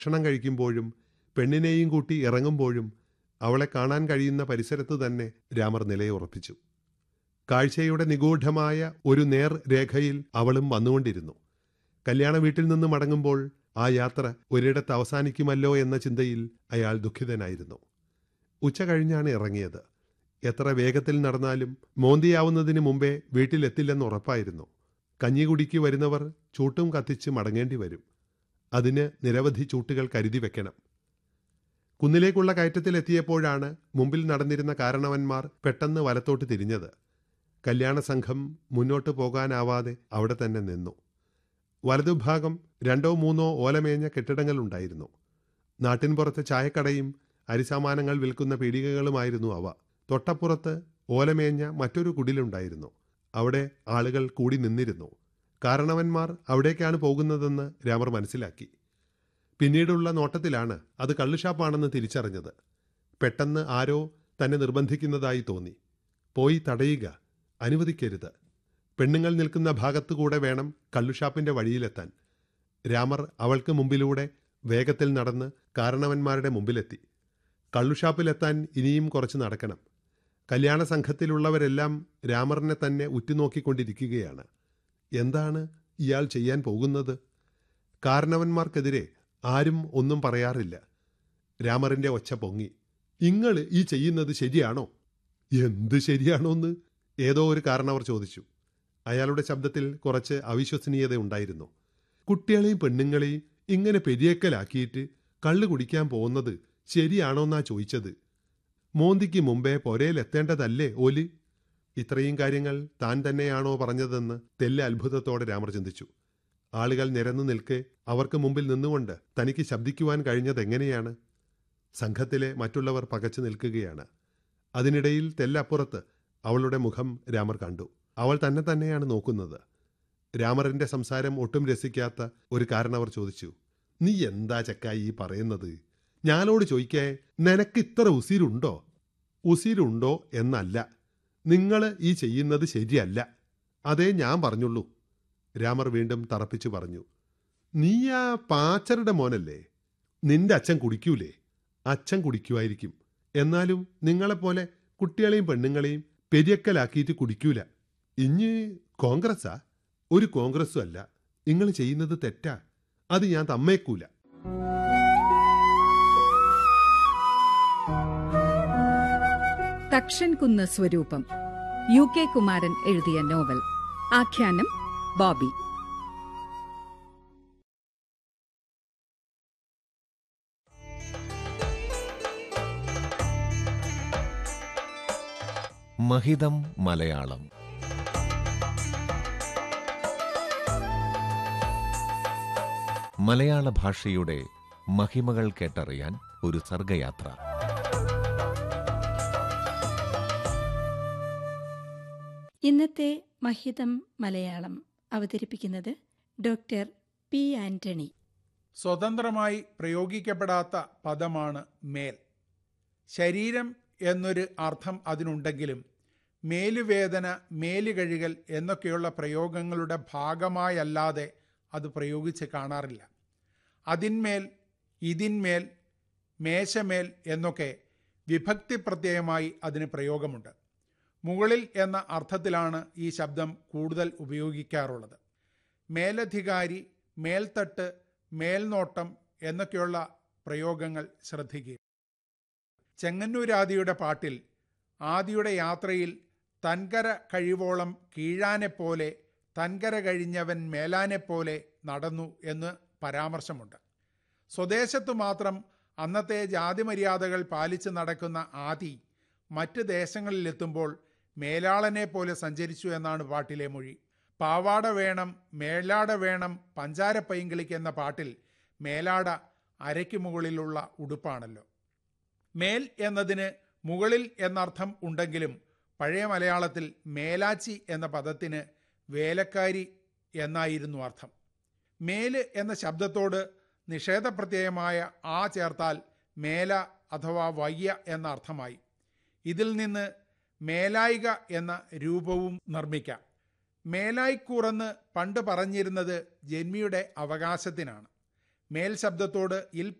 ഭക്ഷണം കഴിക്കുമ്പോഴും പെണ്ണിനെയും കൂട്ടി ഇറങ്ങുമ്പോഴും അവളെ കാണാൻ കഴിയുന്ന പരിസരത്ത് തന്നെ രാമർ നിലയുറപ്പിച്ചു കാഴ്ചയുടെ നിഗൂഢമായ ഒരു നേർ രേഖയിൽ അവളും വന്നുകൊണ്ടിരുന്നു കല്യാണ വീട്ടിൽ നിന്ന് മടങ്ങുമ്പോൾ ആ യാത്ര ഒരിടത്ത് അവസാനിക്കുമല്ലോ എന്ന ചിന്തയിൽ അയാൾ ദുഃഖിതനായിരുന്നു ഉച്ച കഴിഞ്ഞാണ് ഇറങ്ങിയത് എത്ര വേഗത്തിൽ നടന്നാലും മോന്തിയാവുന്നതിന് മുമ്പേ വീട്ടിലെത്തില്ലെന്ന് ഉറപ്പായിരുന്നു കഞ്ഞി കുടിക്ക് വരുന്നവർ ചൂട്ടും കത്തിച്ച് മടങ്ങേണ്ടി വരും അതിന് നിരവധി ചൂട്ടുകൾ കരുതി വെക്കണം കുന്നിലേക്കുള്ള കയറ്റത്തിലെത്തിയപ്പോഴാണ് മുമ്പിൽ നടന്നിരുന്ന കാരണവന്മാർ പെട്ടെന്ന് വലത്തോട്ട് തിരിഞ്ഞത് കല്യാണ സംഘം മുന്നോട്ട് പോകാനാവാതെ അവിടെ തന്നെ നിന്നു വലതുഭാഗം രണ്ടോ മൂന്നോ ഓലമേഞ്ഞ കെട്ടിടങ്ങളുണ്ടായിരുന്നു നാട്ടിൻപുറത്തെ ചായക്കടയും അരിസാമാനങ്ങൾ വിൽക്കുന്ന പീടികകളുമായിരുന്നു അവ തൊട്ടപ്പുറത്ത് ഓലമേഞ്ഞ മറ്റൊരു കുടിലുണ്ടായിരുന്നു അവിടെ ആളുകൾ കൂടി നിന്നിരുന്നു കാരണവന്മാർ അവിടേക്കാണ് പോകുന്നതെന്ന് രാമർ മനസ്സിലാക്കി പിന്നീടുള്ള നോട്ടത്തിലാണ് അത് കള്ളുഷാപ്പാണെന്ന് തിരിച്ചറിഞ്ഞത് പെട്ടെന്ന് ആരോ തന്നെ നിർബന്ധിക്കുന്നതായി തോന്നി പോയി തടയുക അനുവദിക്കരുത് പെണ്ണുങ്ങൾ നിൽക്കുന്ന ഭാഗത്തുകൂടെ വേണം കള്ളുഷാപ്പിന്റെ വഴിയിലെത്താൻ രാമർ അവൾക്ക് മുമ്പിലൂടെ വേഗത്തിൽ നടന്ന് കാരണവന്മാരുടെ മുമ്പിലെത്തി കള്ളുഷാപ്പിലെത്താൻ ഇനിയും കുറച്ച് നടക്കണം കല്യാണ സംഘത്തിലുള്ളവരെല്ലാം രാമറിനെ തന്നെ ഉറ്റുനോക്കിക്കൊണ്ടിരിക്കുകയാണ് എന്താണ് ഇയാൾ ചെയ്യാൻ പോകുന്നത് കാരണവന്മാർക്കെതിരെ ആരും ഒന്നും പറയാറില്ല രാമറിന്റെ ഒച്ച പൊങ്ങി ഇങ്ങൾ ഈ ചെയ്യുന്നത് ശരിയാണോ എന്ത് ശരിയാണോന്ന് ഏതോ ഒരു കാരണവർ ചോദിച്ചു അയാളുടെ ശബ്ദത്തിൽ കുറച്ച് അവിശ്വസനീയത ഉണ്ടായിരുന്നു കുട്ടികളെയും പെണ്ണുങ്ങളെയും ഇങ്ങനെ പെരിയക്കലാക്കിയിട്ട് കള്ളു കുടിക്കാൻ പോകുന്നത് ശരിയാണോന്നാ ചോദിച്ചത് മോന്തിക്ക് മുമ്പേ പൊരയിലെത്തേണ്ടതല്ലേ ഓല് ഇത്രയും കാര്യങ്ങൾ താൻ തന്നെയാണോ പറഞ്ഞതെന്ന് തെല്ല് അത്ഭുതത്തോടെ രാമർ ചിന്തിച്ചു ആളുകൾ നിരന്നു നിൽക്കെ അവർക്ക് മുമ്പിൽ നിന്നുകൊണ്ട് തനിക്ക് ശബ്ദിക്കുവാൻ കഴിഞ്ഞതെങ്ങനെയാണ് സംഘത്തിലെ മറ്റുള്ളവർ പകച്ചു നിൽക്കുകയാണ് അതിനിടയിൽ തെല്ലപ്പുറത്ത് അവളുടെ മുഖം രാമർ കണ്ടു അവൾ തന്നെ തന്നെയാണ് നോക്കുന്നത് രാമറിന്റെ സംസാരം ഒട്ടും രസിക്കാത്ത ഒരു കാരണവർ ചോദിച്ചു നീ എന്താ ചക്കായി ഈ പറയുന്നത് ഞാനോട് ചോദിക്കേ നിനക്ക് ഇത്ര ഉസിരുണ്ടോ ഉസിരുണ്ടോ എന്നല്ല നിങ്ങൾ ഈ ചെയ്യുന്നത് ശരിയല്ല അതേ ഞാൻ പറഞ്ഞുള്ളൂ രാമർ വീണ്ടും തറപ്പിച്ചു പറഞ്ഞു നീ ആ പാച്ചരുടെ മോനല്ലേ നിന്റെ അച്ഛൻ കുടിക്കൂലേ അച്ഛൻ കുടിക്കുമായിരിക്കും എന്നാലും നിങ്ങളെപ്പോലെ കുട്ടികളെയും പെണ്ണുങ്ങളെയും പെരിയക്കലാക്കിയിട്ട് കുടിക്കൂല ഇഞ്ഞ് കോൺഗ്രസ്സാ ഒരു കോൺഗ്രസ്സും അല്ല നിങ്ങൾ ചെയ്യുന്നത് തെറ്റാ അത് ഞാൻ തമ്മേക്കൂല തക്ഷൻകുന്ന് സ്വരൂപം യു കെ കുമാരൻ എഴുതിയ നോവൽ ആഖ്യാനം ബോബി മഹിതം മലയാളം മലയാള ഭാഷയുടെ മഹിമകൾ കേട്ടറിയാൻ ഒരു സർഗയാത്ര ഇന്നത്തെ മഹിതം മലയാളം അവതരിപ്പിക്കുന്നത് ഡോക്ടർ പി ആന്റണി സ്വതന്ത്രമായി പ്രയോഗിക്കപ്പെടാത്ത പദമാണ് മേൽ ശരീരം എന്നൊരു അർത്ഥം അതിനുണ്ടെങ്കിലും മേലുവേദന മേലുകഴുകൽ എന്നൊക്കെയുള്ള പ്രയോഗങ്ങളുടെ ഭാഗമായല്ലാതെ അത് പ്രയോഗിച്ച് കാണാറില്ല അതിന്മേൽ ഇതിന്മേൽ മേശമേൽ എന്നൊക്കെ വിഭക്തി പ്രത്യയമായി അതിന് പ്രയോഗമുണ്ട് മുകളിൽ എന്ന അർത്ഥത്തിലാണ് ഈ ശബ്ദം കൂടുതൽ ഉപയോഗിക്കാറുള്ളത് മേലധികാരി മേൽത്തട്ട് മേൽനോട്ടം എന്നൊക്കെയുള്ള പ്രയോഗങ്ങൾ ശ്രദ്ധിക്കുക ചെങ്ങന്നൂരാദിയുടെ പാട്ടിൽ ആദിയുടെ യാത്രയിൽ തൻകര കഴിവോളം കീഴാനെപ്പോലെ തൻകര കഴിഞ്ഞവൻ മേലാനെപ്പോലെ നടന്നു എന്ന് പരാമർശമുണ്ട് സ്വദേശത്തു മാത്രം അന്നത്തെ ജാതിമര്യാദകൾ പാലിച്ച് നടക്കുന്ന ആദി മറ്റ് ദേശങ്ങളിലെത്തുമ്പോൾ മേലാളനെ പോലെ സഞ്ചരിച്ചു എന്നാണ് പാട്ടിലെ മൊഴി പാവാട വേണം മേലാട വേണം പഞ്ചാര പൈങ്കിളിക്ക് എന്ന പാട്ടിൽ മേലാട അരയ്ക്ക് മുകളിലുള്ള ഉടുപ്പാണല്ലോ മേൽ എന്നതിന് മുകളിൽ എന്നർത്ഥം ഉണ്ടെങ്കിലും പഴയ മലയാളത്തിൽ മേലാച്ചി എന്ന പദത്തിന് വേലക്കാരി എന്നായിരുന്നു അർത്ഥം മേല് എന്ന ശബ്ദത്തോട് നിഷേധപ്രത്യയമായ ആ ചേർത്താൽ മേല അഥവാ വയ്യ എന്ന അർത്ഥമായി ഇതിൽ നിന്ന് മേലായിക എന്ന രൂപവും നിർമ്മിക്കാം മേലായിക്കൂറെന്ന് പണ്ട് പറഞ്ഞിരുന്നത് ജന്മിയുടെ അവകാശത്തിനാണ് മേൽ ശബ്ദത്തോട് ഇൽ